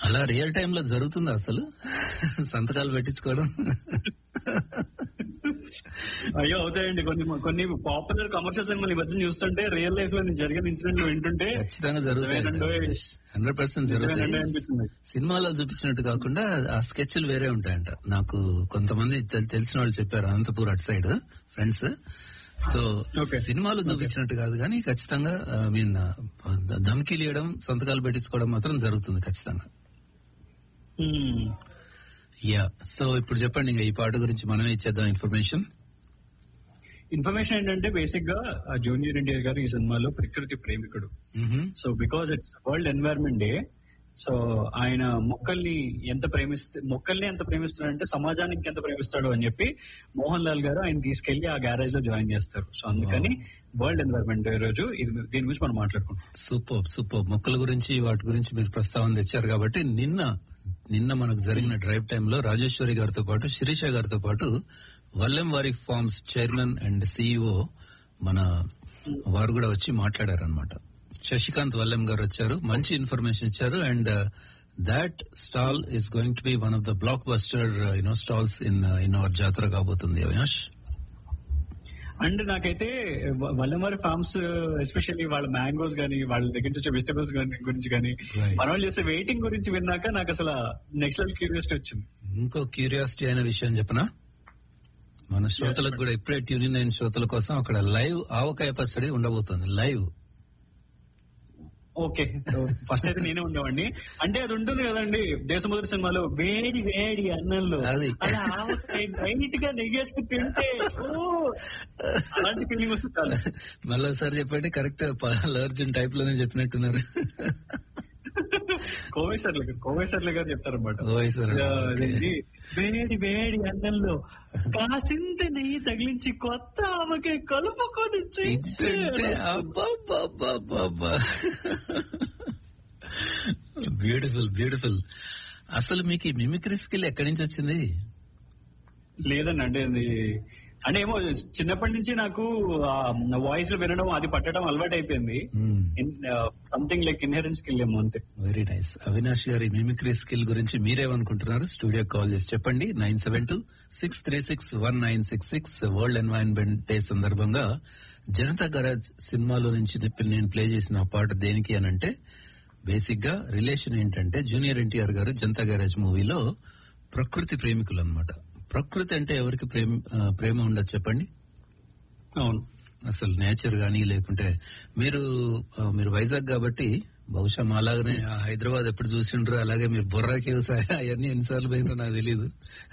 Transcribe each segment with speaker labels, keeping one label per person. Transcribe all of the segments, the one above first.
Speaker 1: అలా real time లో జరుగుతుందా అసలు సంతకాలు పెట్టించుకోవడం
Speaker 2: అయ్యో అవుతాయండి కొన్ని కొన్ని పాపులర్ కమర్షియల్ సినిమాలు ఈ మధ్య చూస్తుంటే రియల్ లైఫ్ లో జరిగిన ఇన్సిడెంట్ వింటుంటే
Speaker 1: ఖచ్చితంగా
Speaker 2: నిజమేనండోయ్.
Speaker 1: జరుగుతాయి హండ్రెడ్ పర్సెంట్
Speaker 2: నిజమేనండి
Speaker 1: జరుగుతాయి
Speaker 2: అనిపిస్తుంది.
Speaker 1: సినిమాలో చూపించినట్టు కాకుండా ఆ స్కెచ్లు వేరే ఉంటాయంట నాకు కొంతమంది తెల్- తెలిసిన వాళ్ళు చెప్పారు అనంతపూర్ అటు సైడ్ ఫ్రెండ్స్ సో
Speaker 2: Okay.
Speaker 1: సినిమాలో చూపించినట్టు కాదు కానీ ఖచ్చితంగా ఐ మీన్ ధమ్కీలు ఇవ్వడం సంతకాలు పెట్టించుకోవడం మాత్రం జరుగుతుంది ఖచ్చితంగా
Speaker 2: Hmm.
Speaker 1: యా సో ఇప్పుడు చెప్పండి ఇంకా ఈ పాట గురించి మనమే ఇచ్చేద్దాం ఇన్ఫర్మేషన్
Speaker 2: ఇన్ఫర్మేషన్ ఏంటంటే బేసిక్ గా జూనియర్ ఎన్టీఆర్ గారు ఈ సినిమాలో ప్రకృతి ప్రేమికుడు so because it's world environment day so ఆయన మొక్కల్ని ఎంత ప్రేమిస్తే మొక్కల్ని ఎంత ప్రేమిస్తాడంటే సమాజానికి ఎంత ప్రేమిస్తాడు అని చెప్పి మోహన్ లాల్ గారు ఆయన తీసుకెళ్లి ఆ గ్యారేజ్ లో జాయిన్ చేస్తారు సో అందుకని వరల్డ్ ఎన్వైరన్మెంట్ డే రోజు ఇది దీని గురించి మనం మాట్లాడుకుంటాం
Speaker 1: సూపర్ సూపర్ మొక్కల గురించి వాటి గురించి మీరు ప్రస్తావన తెచ్చారు కాబట్టి నిన్న నిన్న మనకు జరిగిన డ్రైవ్ టైంలో రాజేశ్వరి గారితో పాటు శిరీష గారితో పాటు వల్లెం వారి ఫార్మ్స్ చైర్మన్ అండ్ సిఇఓ మన వారు కూడా వచ్చి మాట్లాడారనమాట శశికాంత్ వల్లెం గారు వచ్చారు మంచి ఇన్ఫర్మేషన్ ఇచ్చారు and that stall is going to be one of the blockbuster you know stalls in in our jatara కాబోతుంది అవినాష్
Speaker 2: అండ్ నాకైతే వల్లమారి ఫార్మ్స్ ఎస్పెషల్లీ వాళ్ళ మ్యాంగోస్ గానీ వాళ్ళ దగ్గర నుంచి వచ్చే వెజిటబుల్స్ గురించి కానీ
Speaker 1: Right.
Speaker 2: మన వాళ్ళు చేసే వెయిటింగ్ గురించి విన్నాక నాకు అసలు నెక్స్ట్ లెవెల్ క్యూరియాసిటీ వచ్చింది
Speaker 1: ఇంకో క్యూరియాసిటీ అయిన విషయం చెప్పనా మన శ్రోతలకు కూడా ఇప్పుడే ట్యూన్ అయిన శ్రోతల కోసం అక్కడ లైవ్ ఆవకాయ పచ్చడి ఉండబోతుంది లైవ్
Speaker 2: ఓకే ఫస్ట్ అయితే నేనే ఉండేవాడిని అంటే అది ఉంటుంది కదండి దేశముద్ర సినిమాలో వేడి వేడి అన్నంలో
Speaker 1: అది.
Speaker 2: అలా ఆవకాయ లైట్ గా నెగేసుకుని తింటే ఓ అలాంటి ఫీలింగ్ వస్తుంది చాలా
Speaker 1: మళ్ళీ ఒకసారి చెప్పండి కరెక్ట్ అర్జున్ టైప్ లోనే చెప్పినట్టున్నారు
Speaker 2: కోవేశ్వర్లు కోవేశ్వర్లు గారు చెప్తారన్నమాట
Speaker 1: కోవేశ్వర్లు,
Speaker 2: ఆ,
Speaker 1: ఓకే.
Speaker 2: అదేంటి, వేడి వేడి అన్నంలో కాసింత నెయ్యి తగిలించి కొత్త ఆవకాయ కలుపుకొని తింటే
Speaker 1: బ్యూటిఫుల్ బ్యూటిఫుల్ అసలు మీకు ఈ మిమిక్రీ స్కిల్ ఎక్కడి నుంచి వచ్చింది
Speaker 2: లేదండి అంటే అది అంటే ఏమో చిన్నప్పటి నుంచి నాకు వాయిస్ లో వినడం అది పట్టడం అలవాటు అయిపోయింది సంథింగ్ లైక్ ఇన్హెరెన్స్ స్కిల్ ఏమో అంతే
Speaker 1: వెరీ నైస్ అవినాష్ గారి మిమిక్రీ స్కిల్ గురించి మీరేమనుకుంటున్నారు స్టూడియో కాల్ చేసి చెప్పండి nine seven two six three six one nine six six world environment day సందర్భంగా జనతా గరాజ్ సినిమాలో నుంచి నేను ప్లే చేసిన ఆ పాట దేనికి అనంటే బేసిక్ గా రిలేషన్ ఏంటంటే జూనియర్ ఎన్టీఆర్ గారు జనతా గ్యారేజ్ మూవీలో ప్రకృతి ప్రేమికులు అన్నమాట ప్రకృతి అంటే ఎవరికి ప్రేమ ఆ, ప్రేమ ఉండదు చెప్పండి
Speaker 2: అవును
Speaker 1: అసలు నేచర్ గానీ లేకుంటే మీరు ఆ, మీరు వైజాగ్ కాబట్టి బహుశా మాలాగానే ఆ హైదరాబాద్ ఎప్పుడు చూసిండ్రు అలాగే మీరు బొర్రా కేవ్స్ అవన్నీ ఎన్నిసార్లు పోయినో నాకు తెలీదు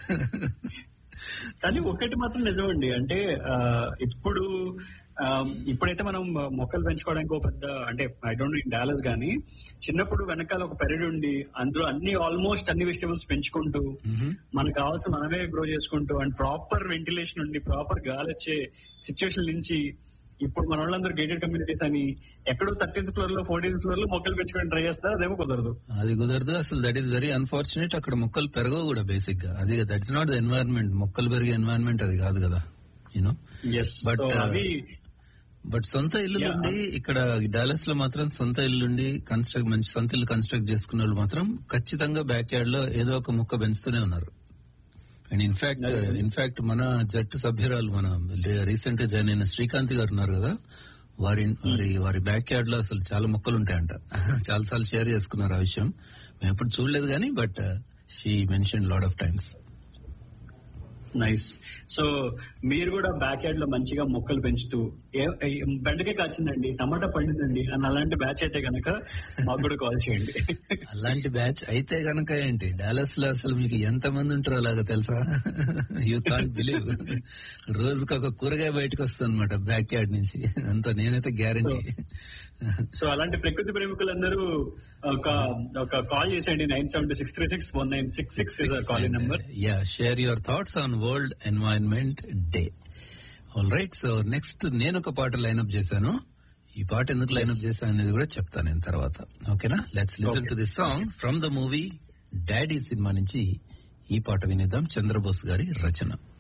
Speaker 2: కానీ ఒకటి మాత్రం నిజమండి అంటే ఆ, ఇప్పుడు ఆ, ఇప్పుడైతే మనం మొక్కలు పెంచుకోవడానికి ఒక పెద్ద అంటే ఐ డోంట్ నో డాలస్ గానీ చిన్నప్పుడు వెనకాల ఒక పెరడు ఉండి అందులో అన్ని ఆల్మోస్ట్ అన్ని వెజిటబుల్స్ పెంచుకుంటూ మనకు కావాల్సిన మనమే గ్రో చేసుకుంటూ అండ్ ప్రాపర్ వెంటిలేషన్ ఉండి ప్రాపర్ గాలి వచ్చే సిచ్యువేషన్ నుంచి ఇప్పుడు మన వాళ్ళందరూ గేటెడ్ కమ్యూనిటీస్ అని ఎక్కడో థర్టీన్త్ ఫ్లోర్ లో ఫోర్టీన్త్ ఫ్లోర్ లో మొక్కలు పెంచుకోవడానికి ట్రై చేస్తారు అదేమో కుదరదు
Speaker 1: అది కుదరదు అసలు దట్ ఈస్ వెరీ అన్ఫార్చునేట్ అక్కడ మొక్కలు పెరగవు కూడా బేసిక్ గా అది that is not the environment మొక్కలు పెరిగే ఎన్వైరన్మెంట్ అది కాదు కదా యూనో
Speaker 2: ఎస్
Speaker 1: But, uh,
Speaker 2: అవి
Speaker 1: బట్ సొంత ఇల్లు
Speaker 2: Yeah.
Speaker 1: ఉండి ఇక్కడ డాలస్ లో మాత్రం సొంత ఇల్లు ఉండి కన్స్ట్రక్ట్ మంచి సొంత ఇల్లు కన్స్ట్రక్ట్ చేసుకున్న వాళ్ళు మాత్రం ఖచ్చితంగా బ్యాక్ యార్డ్ లో ఏదో ఒక మొక్క పెంచుతూనే ఉన్నారు అండ్ ఇన్ఫాక్ట్ ఇన్ఫాక్ట్ మన జట్టు సభ్యురాలు మన రీసెంట్ గా జాయిన్ అయిన శ్రీకాంత్ గారు ఉన్నారు కదా వారి వారి వారి బ్యాక్ యార్డ్ లో అసలు చాలా మొక్కలు ఉంటాయంట చాలా సార్లు షేర్ చేసుకున్నారు ఆ విషయం మేము ఎప్పుడు చూడలేదు కానీ but she mention lot of times
Speaker 2: nice so మీరు కూడా బ్యాక్ యార్డ్ లో మంచిగా మొక్కలు పెంచుతూ ఏ- ఏ- బెండకాయ కాచిందండి టమాటా పండిందండి అని అలాంటి బ్యాచ్ అయితే గనక మాకు కూడా కాల్ చేయండి
Speaker 1: అలాంటి బ్యాచ్ అయితే గనక ఏంటి డాలస్ లో అసలు మీకు ఎంత మంది ఉంటారో అలాగా తెలుసా యూ కాంట్ బిలీవ్ రోజుకి ఒక కూరగాయ బయటకు వస్తుంది అనమాట బ్యాక్ యార్డ్ నుంచి అంత నేనైతే గ్యారంటీ
Speaker 2: సో అలాంటి ప్రకృతి ప్రేమికులందరూ ఒక ఒక కాల్ చేసేయండి nine seven six three six one nine six six call number
Speaker 1: yeah share your thoughts on world environment day all right so next నేను ఒక పాట లైన్అప్ చేశాను ఈ పాట ఎందుకు లైన్అప్ చేశాను అనేది కూడా చెప్తాను నేను తర్వాత ఓకేనా let's listen to this song from the movie Daddy సినిమా నుంచి ఈ పాట వినిద్దాం చంద్రబోస్ గారి రచన